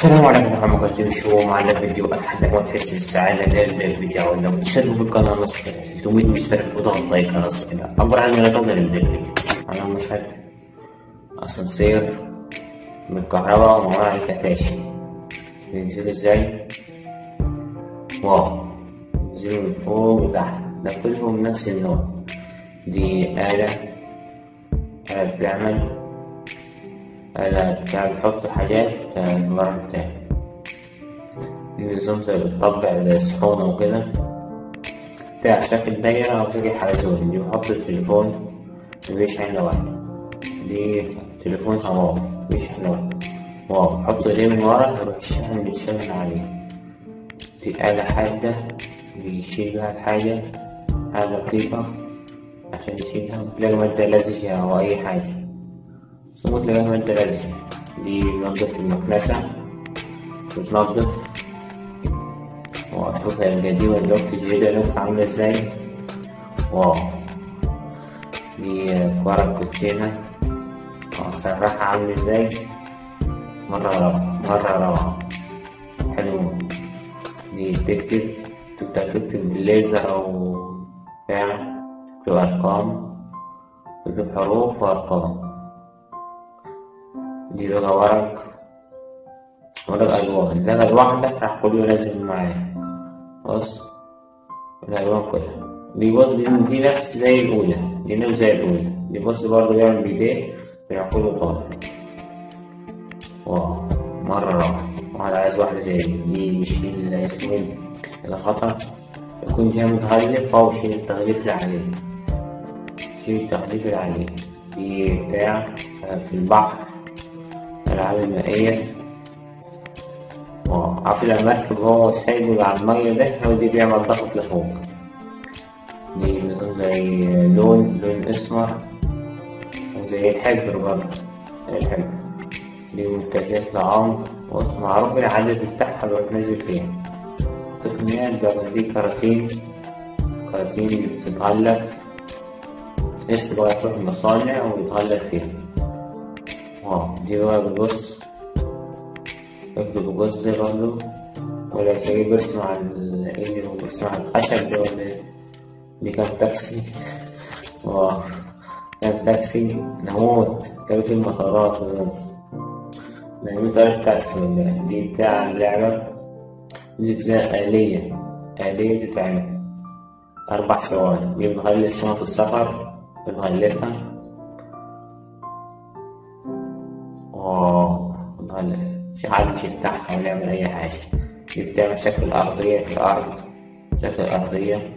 السلام عليكم ورحمة الله وبركاته شو معنا فيديو أتحدى ما تحس بالسعادة للفيديو لو تشتركوا في القناة نص كده 300 مشترك وضغط لايك نص كده عبر عن غيرنا للفيديو أنا مشهد أسانسير من الكهرباء ومواعي التكاشي بينزل ازاي واو بينزلوا من فوق وتحت ده كلهم نفس النوع دي آلة آلة بتعمل آلة بتاع بتحط حاجات في الورق بتاعي دي نظام زي بتطبع الصحونة وكده بتاع شكل دايرة أو شكل حلزون دي بحط التليفون مفيش حاجة واحدة دي تليفون هواوي مفيش حاجة واحدة واو حط ايديه من ورا يروح الشحن بيتشحن عليه دي آلة حادة بيشيل بيها الحاجة حاجة لطيفة عشان يشيلها تلاقي مادة لزجة أو أي حاجة ثم تلاقيها مادة لزجة دي بنضف المكنسة بتنضف وأشوف هي الجديدة اللوك الجديدة اللوك عاملة ازاي واو دي ورق كوتشينة وأسرحها عاملة ازاي مرة روعة مرة روعة حلو دي تكتب تقدر تكتب بالليزر أو بتاع تكتب أرقام تكتب حروف وأرقام دي لغة ورق ورق ألوان زي الواحدة راح كله لازم معايا بص الألوان كلها دي بص دي نفس زي الأولى دي نفس زي الأولى دي بص برضه بيعمل بإيديه راح كله طالع واو مرة روعة واحد عايز واحدة زي دي دي بيشيل اسمه الخطر يكون جاي متغلف أو شيل التغليف اللي عليه شيل التغليف اللي عليه دي بتاع في البحر الألعاب المائية واو عارف المركب هو سايبه على المية ده هو دي بيعمل ضغط لفوق دي زي لون لون أسمر زي الحبر برضه زي الحبر دي منتجات لعمر ومعروف العدد بتاعها بتنزل فيها تقنيات بقى دي كراتين كراتين اللي بتتغلف لسه بقى تروح المصانع ويتغلف فيها واو دي بقى بتبص اكتب بص ده برضه ولا تلاقيه بيرسم على الايد وبيرسم على الخشب ده ولا ايه دي كان تاكسي واو كان تاكسي نموت كان في المطارات ونموت نعمل طريقة تاكسي دي بتاع اللعبة دي بتاع آلية آلية بتتعمل أربع ثواني دي بنغلف شنط السفر بنغلفها واو بنغلف مش عارف يفتحها ولا يعمل أي حاجة دي بتعمل شكل أرضية في الأرض شكل أرضية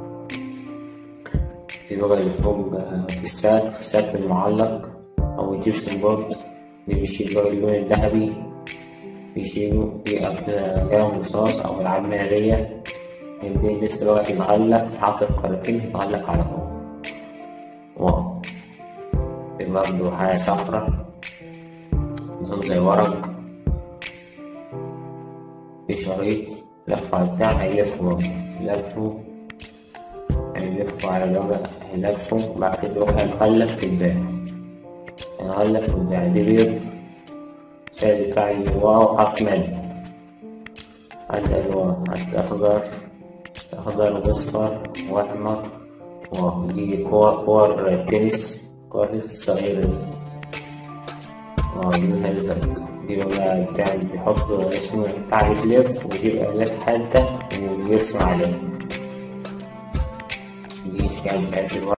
دي بقى اللي فوق في الساق في الساق المعلق أو الجبسن بورد اللي بيشيل بقى اللون الذهبي بيشيلوا في أفلام رصاص أو ألعاب نارية يمكن لسه بقى تتغلف تتحط في كراتين تتعلق على فوق واو في برضه حاجة صفرا نظام زي ورق في شريط لف على البتاع هيلفوا برضه يلفوا هيلفوا على الوجه هيلفوا بعد كده يروح هيتغلف في الباقي هنغلف وبتاع دي بيض شايل بتاع واو حط مادة عندي ألوان عندي أخضر أخضر وأصفر وأحمر واو دي كور كور تنس كور الصغيرة دي واو دي منها الزرق دي بقى بتاع بيحط اسمه بتاع بيلف ويجيب آلات حادة ويرسم عليها دي شكل بتاعت